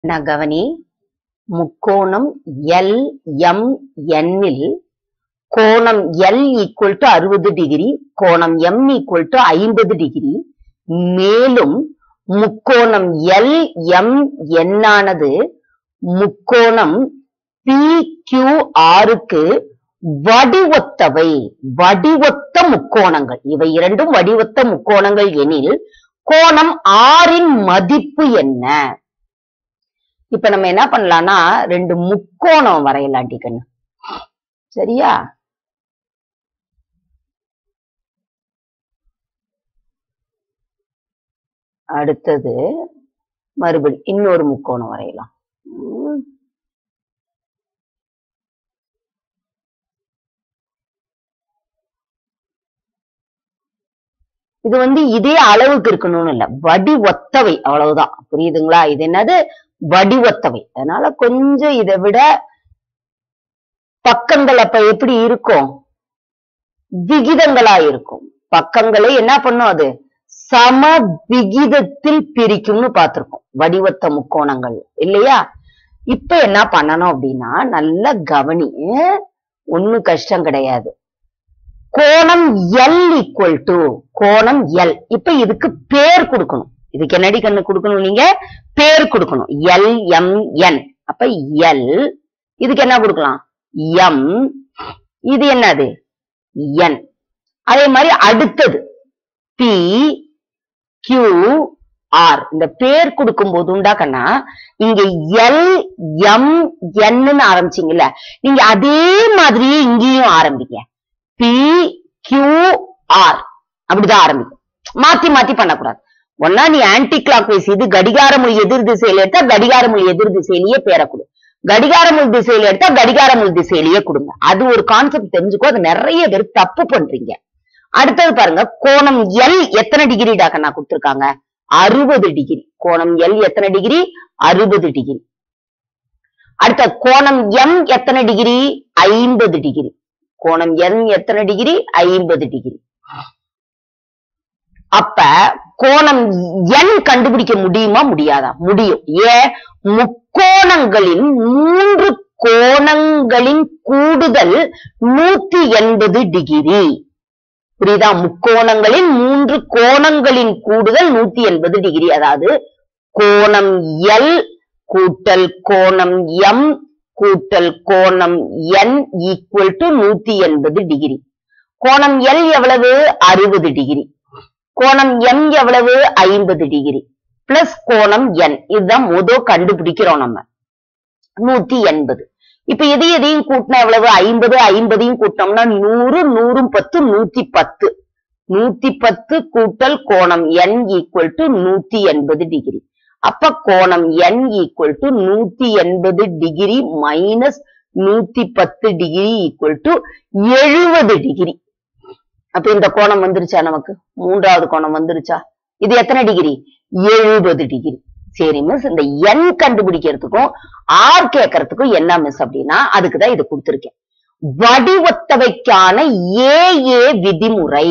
நான் கவனி முக்கோணம் எல் எம் ல் கோணம் எல் ஈக்குவல் டு அறுபது டிகிரி கோணம் எம் ஈக்குவல் டு ஐம்பது டிகிரி மேலும் முக்கோணம் எல் எம் ஆனது முக்கோணம் பி கியூ ஆருக்கு வடிவொத்தவை வடிவொத்த முக்கோணங்கள் இவை இரண்டும் வடிவொத்த முக்கோணங்கள் எனில் கோணம் ஆறின் மதிப்பு என்ன இப்ப நம்ம என்ன பண்ணலாம்னா ரெண்டு முக்கோணம் வரையலாம் டிக்கன்னு சரியா அடுத்தது மறுபடி இன்னொரு முக்கோணம் வரையலாம் உம் இது வந்து இதே அளவுக்கு இருக்கணும்னு இல்ல வடி ஒத்தவை அவ்வளவுதான் புரியுதுங்களா இது என்னது வடி ஒத்தவை அதனால கொஞ்சம் இதை விட பக்கங்கள் அப்ப எப்படி இருக்கும் விகிதங்களா இருக்கும் பக்கங்களை என்ன பண்ணும் அது சம விகிதத்தில் பிரிக்கும்னு பார்த்திருக்கோம் வடிவத்த முக்கோணங்கள் இல்லையா இப்ப என்ன பண்ணணும் அப்படின்னா நல்ல கவனி ஒண்ணும் கஷ்டம் கிடையாது கோணம் எல் ஈக்குவல் டு கோணம் எல் இப்ப இதுக்கு பேர் கொடுக்கணும் இதுக்கு என்னடி கண்ணு கொடுக்கணும் நீங்க பேர் கொடுக்கணும் எல் எம் என் அப்ப எல் இதுக்கு என்ன கொடுக்கலாம் எம் இது என்னது என் அதே மாதிரி அடுத்தது பி கியூ ஆர் இந்த பேர் கொடுக்கும் போது உண்டா கண்ணா இங்க எல் எம் என்னன்னு ஆரம்பிச்சீங்கல்ல நீங்க அதே மாதிரியே இங்கேயும் ஆரம்பிங்க பி கியூ ஆர் அப்படிதான் ஆரம்பிக்கும் மாத்தி மாத்தி பண்ணக்கூடாது ஒன்னா நீ ஆன்டி கிளாக் வைஸ் இது கடிகார மொழி எதிர் திசையில எடுத்தா கடிகார மொழி எதிர் திசையிலேயே பேர கொடு கடிகார மொழி திசையில எடுத்தா கடிகார மொழி திசையிலேயே கொடுங்க அது ஒரு கான்செப்ட் தெரிஞ்சுக்கோ அது நிறைய பேர் தப்பு பண்றீங்க அடுத்தது பாருங்க கோணம் எல் எத்தனை டிகிரி டாக்க நான் கொடுத்திருக்காங்க அறுபது டிகிரி கோணம் எல் எத்தனை டிகிரி அறுபது டிகிரி அடுத்த கோணம் எம் எத்தனை டிகிரி ஐம்பது டிகிரி கோணம் என் எத்தனை டிகிரி ஐம்பது டிகிரி அப்ப கோணம் என் கண்டுபிடிக்க முடியுமா முடியாதா முடியும் ஏன் முக்கோணங்களின் மூன்று கோணங்களின் கூடுதல் நூத்தி எண்பது டிகிரி புரியுதா முக்கோணங்களின் மூன்று கோணங்களின் கூடுதல் நூத்தி எண்பது டிகிரி அதாவது கோணம் எல் கூட்டல் கோணம் எம் கூட்டல் கோணம் என் ஈக்குவல் டு நூத்தி எண்பது டிகிரி கோணம் எல் எவ்வளவு அறுபது டிகிரி கோணம் எம் எவ்வளவு ஐம்பது டிகிரி பிளஸ் கோணம் என் இதுதான் முத கண்டுபிடிக்கிறோம் நம்ம நூத்தி எண்பது இப்ப எது எதையும் கூட்டினா எவ்வளவு ஐம்பது ஐம்பதையும் கூட்டினோம்னா நூறு நூறும் பத்து நூத்தி பத்து நூத்தி பத்து கூட்டல் கோணம் என் ஈக்குவல் டு நூத்தி எண்பது டிகிரி அப்ப கோணம் என் ஈக்குவல் டு நூத்தி எண்பது டிகிரி மைனஸ் நூத்தி பத்து டிகிரி ஈக்குவல் டு எழுபது டிகிரி அப்ப இந்த கோணம் வந்துருச்சா நமக்கு மூன்றாவது கோணம் வந்துருச்சா இது எத்தனை டிகிரி எழுபது டிகிரி சரி மிஸ் இந்த என் கண்டுபிடிக்கிறதுக்கும் ஆர் கேட்கறதுக்கும் என்ன மிஸ் அப்படின்னா அதுக்குதான் இது கொடுத்திருக்கேன் வடிவத்தவைக்கான ஏ ஏ விதிமுறை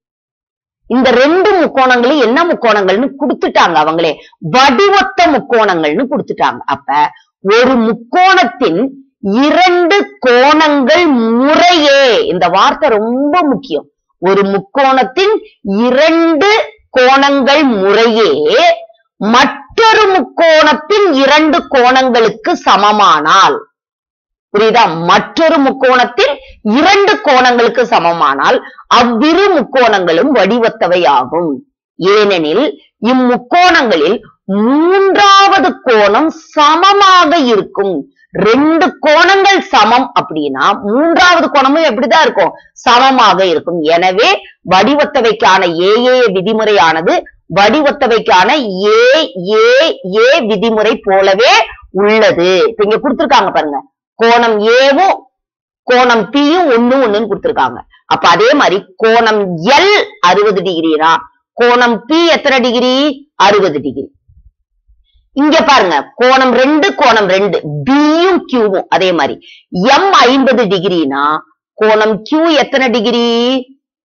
இந்த ரெண்டு முக்கோணங்களும் என்ன முக்கோணங்கள்னு கொடுத்துட்டாங்க அவங்களே வடிவத்த முக்கோணங்கள்னு கொடுத்துட்டாங்க அப்ப ஒரு முக்கோணத்தின் இரண்டு கோணங்கள் முறையே இந்த வார்த்தை ரொம்ப முக்கியம் ஒரு முக்கோணத்தின் இரண்டு கோணங்கள் முறையே மற்றொரு முக்கோணத்தின் இரண்டு கோணங்களுக்கு சமமானால் புரியுதா மற்றொரு முக்கோணத்தில் இரண்டு கோணங்களுக்கு சமமானால் அவ்விரு முக்கோணங்களும் வடிவத்தவை ஆகும் ஏனெனில் இம்முக்கோணங்களில் மூன்றாவது கோணம் சமமாக இருக்கும் ரெண்டு கோணங்கள் சமம் அப்படின்னா மூன்றாவது கோணமும் எப்படிதான் இருக்கும் சமமாக இருக்கும் எனவே வடிவத்தவைக்கான ஏ ஏ விதிமுறையானது வடிவத்தவைக்கான ஏ ஏ ஏ விதிமுறை போலவே உள்ளது இப்ப இங்க கொடுத்திருக்காங்க பாருங்க கோணம் ஏவும் கோணம் பியும் ஒண்ணு ஒண்ணுன்னு கொடுத்திருக்காங்க அப்ப அதே மாதிரி கோணம் எல் அறுபது டிகிரினா கோணம் பி எத்தனை டிகிரி அறுபது டிகிரி இங்க பாருங்க கோணம் ரெண்டு கோணம் ரெண்டு பியும் கியூவும் அதே மாதிரி எம் ஐம்பது டிகிரினா கோணம் கியூ எத்தனை டிகிரி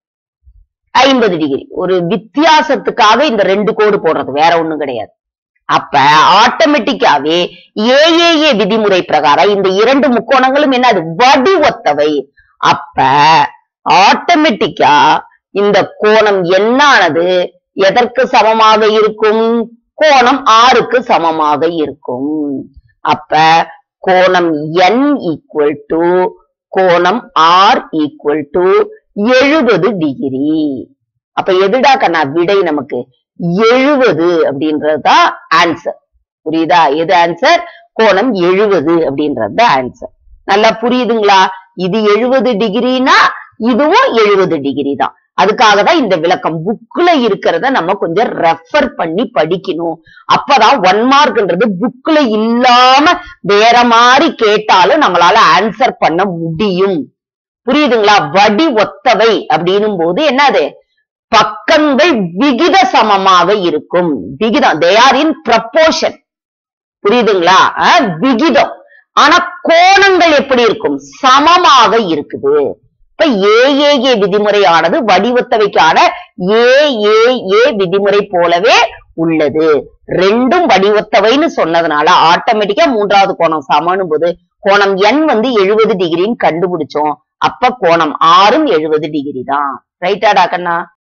ஐம்பது டிகிரி ஒரு வித்தியாசத்துக்காக இந்த ரெண்டு கோடு போடுறது வேற ஒண்ணும் கிடையாது அப்ப ஆட்டோமேட்டிக்காவே ஏஏஏ விதிமுறை பிரகாரம் இந்த இரண்டு முக்கோணங்களும் என்னது வடி ஒத்தவை அப்ப ஆட்டோமேட்டிக்கா இந்த கோணம் என்னானது எதற்கு சமமாக இருக்கும் கோணம் ஆறுக்கு சமமாக இருக்கும் அப்ப கோணம் n ஈக்குவல் டு கோணம் r ஈக்குவல் டு எழுபது டிகிரி அப்ப எதுடா கண்ணா விடை நமக்கு எழுபது அப்படின்றதுதான் ஆன்சர் புரியுதா எது ஆன்சர் கோணம் எழுபது அப்படின்றது ஆன்சர் நல்லா புரியுதுங்களா இது எழுபது டிகிரினா இதுவும் எழுபது டிகிரி தான் அதுக்காக தான் இந்த விளக்கம் புக்ல இருக்கிறத நம்ம கொஞ்சம் ரெஃபர் பண்ணி படிக்கணும் அப்பதான் ஒன் மார்க்ன்றது புக்ல இல்லாம வேற மாதிரி கேட்டாலும் நம்மளால ஆன்சர் பண்ண முடியும் புரியுதுங்களா வடி ஒத்தவை அப்படின்னும் போது என்னது பக்கங்கள் விகித சமமாக இருக்கும் விகிதம் தே ஆர் இன் ப்ரப்போர்ஷன் புரியுதுங்களா அஹ், விகிதம் ஆனா கோணங்கள் எப்படி இருக்கும் சமமாக இருக்குது இப்ப ஏஏஏ விதிமுறையானது வடிவத்தவைக்கான ஏஏஏ விதிமுறை போலவே உள்ளது ரெண்டும் வடிவத்தவைன்னு சொன்னதுனால ஆட்டோமேட்டிக்கா மூன்றாவது கோணம் சமனும் போது கோணம் n வந்து எழுபது டிகிரின்னு கண்டுபிடிச்சோம் அப்ப கோணம் ஆறும் எழுபது டிகிரி தான் ரைட்டாடா கண்ணா